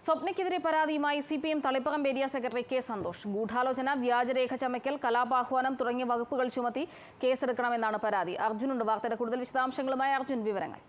സ്വപ്നയ്ക്കെതിരെ പരാതിയുമായി C P M Taliparamba area secretary K Santhosh ഗൂഢാലോചന വ്യാജരേഖ ചമയ്ക്കൽ കലാപാഹ്വാനം തുടങ്ങിയ വകുപ്പുകൾ ചുമത്തി കേസെടുക്കണമെന്നാണ് പരാതി അർജുനുണ്ട് വാർത്തയുടെ കൂടുതൽ വിശദാംശങ്ങളുമായി അർജുൻ വിവരങ്ങൾ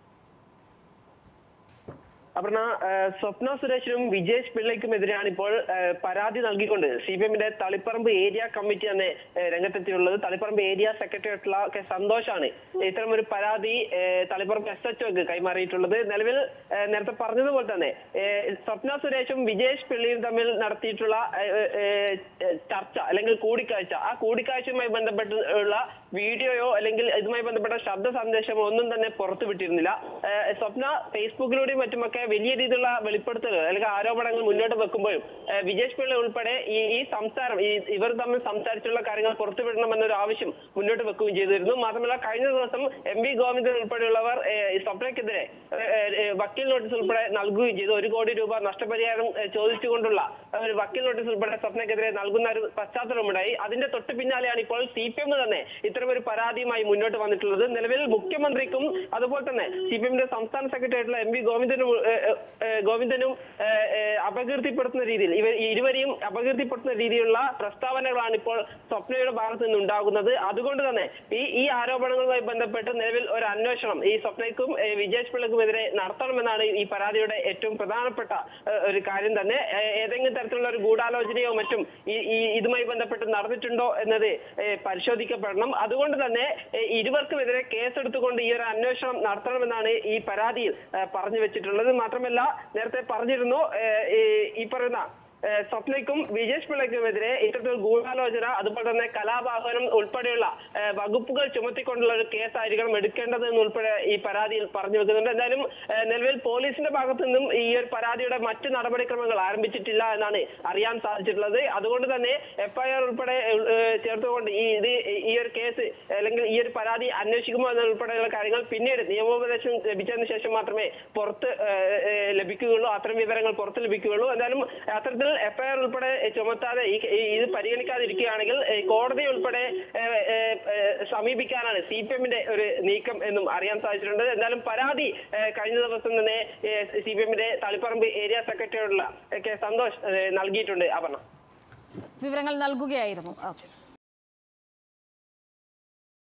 അപർണ ഏഹ് സ്വപ്ന സുരേഷിനും വിജേഷ് പിള്ളയ്ക്കുമെതിരെയാണ് ഇപ്പോൾ ഏഹ് പരാതി നൽകിക്കൊണ്ട് സി പി എമ്മിന്റെ തളിപ്പറമ്പ് ഏരിയ കമ്മിറ്റി തന്നെ ഏഹ് രംഗത്തെത്തിയുള്ളത് തളിപ്പറമ്പ് ഏരിയ സെക്രട്ടറി ആയിട്ടുള്ള കെ സന്തോഷാണ് ഇത്തരമൊരു പരാതി ഏഹ് തളിപ്പറമ്പ് എസ് എച്ച് ഒക്ക് കൈമാറിയിട്ടുള്ളത് നിലവിൽ ഏഹ് നേരത്തെ പറഞ്ഞതുപോലെ തന്നെ ഏഹ് സ്വപ്ന സുരേഷും വിജേഷ് പിള്ളയും തമ്മിൽ നടത്തിയിട്ടുള്ള ഏഹ് ഏഹ് ഏഹ് ചർച്ച അല്ലെങ്കിൽ കൂടിക്കാഴ്ച ആ കൂടിക്കാഴ്ചയുമായി ബന്ധപ്പെട്ടുള്ള വീഡിയോയോ അല്ലെങ്കിൽ ഇതുമായി ബന്ധപ്പെട്ട ശബ്ദ സന്ദേശമോ ഒന്നും തന്നെ പുറത്തു വിട്ടിരുന്നില്ല ഏഹ് സ്വപ്ന ഫേസ്ബുക്കിലൂടെയും മറ്റുമൊക്കെ വലിയ രീതിയിലുള്ള വെളിപ്പെടുത്തലുകൾ അല്ലെങ്കിൽ ആരോപണങ്ങൾ മുന്നോട്ട് വെക്കുമ്പോഴും ഏഹ് വിജേഷ് പിള്ള ഉൾപ്പെടെ ഈ ഈ സംസാരം ഈ ഇവർ തമ്മിൽ സംസാരിച്ചുള്ള കാര്യങ്ങൾ പുറത്തുവിടണമെന്നൊരു ആവശ്യം മുന്നോട്ട് വെക്കുകയും ചെയ്തിരുന്നു മാത്രമല്ല കഴിഞ്ഞ ദിവസം എം വി ഗോവിന്ദൻ ഉൾപ്പെടെയുള്ളവർ ഏഹ് ഈ സ്വപ്നയ്ക്കെതിരെ ഏഹ് ഏഹ് വക്കീൽ നോട്ടീസ് ഉൾപ്പെടെ നൽകുകയും ചെയ്തു ഒരു കോടി രൂപ നഷ്ടപരിഹാരം ഏഹ് ചോദിച്ചുകൊണ്ടുള്ള ഒരു വക്കീൽ നോട്ടീസ് ഉൾപ്പെടെ സ്വപ്നയ്ക്കെതിരെ നൽകുന്ന ഒരു പശ്ചാത്തലമുണ്ടായി അതിന്റെ തൊട്ട് പിന്നാലെയാണ് ഇപ്പോൾ സി പി എം തന്നെ ഇത്തരമൊരു പരാതിയുമായി മുന്നോട്ട് വന്നിട്ടുള്ളത് നിലവിൽ മുഖ്യമന്ത്രിക്കും അതുപോലെ തന്നെ സി പി എമ്മിന്റെ സംസ്ഥാന സെക്രട്ടറി ആയിട്ടുള്ള എം വി ഗോവിന്ദനും ഏഹ്, ഏഹ്, ഗോവിന്ദനും ഏഹ്, ഏഹ്, അപകീർത്തിപ്പെടുത്തുന്ന രീതിയിൽ ഇവർ ഇരുവരെയും അപകീർത്തിപ്പെടുത്തുന്ന രീതിയിലുള്ള പ്രസ്താവനകളാണ് ഇപ്പോൾ സ്വപ്നയുടെ ഭാഗത്ത് നിന്ന് ഉണ്ടാകുന്നത് അതുകൊണ്ട് തന്നെ ഈ ഈ ആരോപണങ്ങളുമായി ബന്ധപ്പെട്ട് നിലവിൽ ഒരു അന്വേഷണം ഈ സ്വപ്നയ്ക്കും ഏഹ്, വിജേഷ് പിള്ളക്കുമെതിരെ നടത്തണമെന്നാണ് ഈ പരാതിയുടെ ഏറ്റവും പ്രധാനപ്പെട്ട ഏഹ്, ഒരു കാര്യം തന്നെ ഏഹ്, ഏതെങ്കിലും തരത്തിലുള്ള ഒരു ഗൂഢാലോചനയോ മറ്റും ഈ ഈ ഇതുമായി ബന്ധപ്പെട്ട് നടന്നിട്ടുണ്ടോ എന്നത് ഏഹ്, പരിശോധിക്കപ്പെടണം അതുകൊണ്ട് തന്നെ ഏഹ്, ഇരുവർക്കുമെതിരെ കേസെടുത്തുകൊണ്ട് ഈ ഒരു അന്വേഷണം നടത്തണമെന്നാണ് ഈ പരാതിയിൽ ഏഹ്, പറഞ്ഞു വെച്ചിട്ടുള്ളത് മാത്രമല്ല നേരത്തെ പറഞ്ഞിരുന്നു ഏഹ്, ഈ- ഈ പറയുന്ന ഏഹ് സ്വപ്നയ്ക്കും വിജേഷ് പിള്ളയ്ക്കുമെതിരെ ഇത്തരത്തിൽ ഗൂഢാലോചന അതുപോലെ തന്നെ കലാപാഹനം ഉൾപ്പെടെയുള്ള ഏഹ് വകുപ്പുകൾ ചുമത്തിക്കൊണ്ടുള്ള ഒരു കേസായിരിക്കണം എടുക്കേണ്ടത് എന്നുൾപ്പെടെ ഈ പരാതിയിൽ പറഞ്ഞു വെക്കുന്നുണ്ട് എന്തായാലും ഏഹ് നിലവിൽ പോലീസിന്റെ ഭാഗത്തു നിന്നും ഈ ഒരു പരാതിയുടെ മറ്റ് നടപടിക്രമങ്ങൾ ആരംഭിച്ചിട്ടില്ല എന്നാണ് അറിയാൻ സാധിച്ചിട്ടുള്ളത് അതുകൊണ്ട് തന്നെ എഫ്ഐആർ ഉൾപ്പെടെ ഏഹ് ചേർത്തുകൊണ്ട് ഈ ഇത് ഈ ഒരു കേസ് അല്ലെങ്കിൽ ഈ ഒരു പരാതി അന്വേഷിക്കുമോ എന്നുൾപ്പെടെയുള്ള കാര്യങ്ങൾ പിന്നീട് നിയമോപദേശം ലഭിച്ചതിന് ശേഷം മാത്രമേ പുറത്ത് ഏഹ്, ഏഹ്, ലഭിക്കുകയുള്ളൂ അത്തരം വിവരങ്ങൾ പുറത്ത് ലഭിക്കുകയുള്ളൂ എന്തായാലും അത്തരത്തിൽ എഫ്ഐആർ ഉൾപ്പെടെ ചുമത്താതെ ഈ ഈ ഇത് പരിഗണിക്കാതിരിക്കുകയാണെങ്കിൽ ഏഹ്, കോടതി ഉൾപ്പെടെ ഏഹ്, ഏഹ്, ഏഹ്, സമീപിക്കാനാണ് സി പി എമ്മിന്റെ ഒരു നീക്കം എന്നും അറിയാൻ സാധിച്ചിട്ടുണ്ട് എന്തായാലും പരാതി ഏഹ്, കഴിഞ്ഞ ദിവസം തന്നെ സി പി എമ്മിന്റെ തളിപ്പറമ്പ് ഏരിയ സെക്രട്ടറിയോടുള്ള കെ സന്തോഷ് ഏഹ്, നൽകിയിട്ടുണ്ട് അപർണ വിവരങ്ങൾ നൽകുകയായിരുന്നു അർജുൻ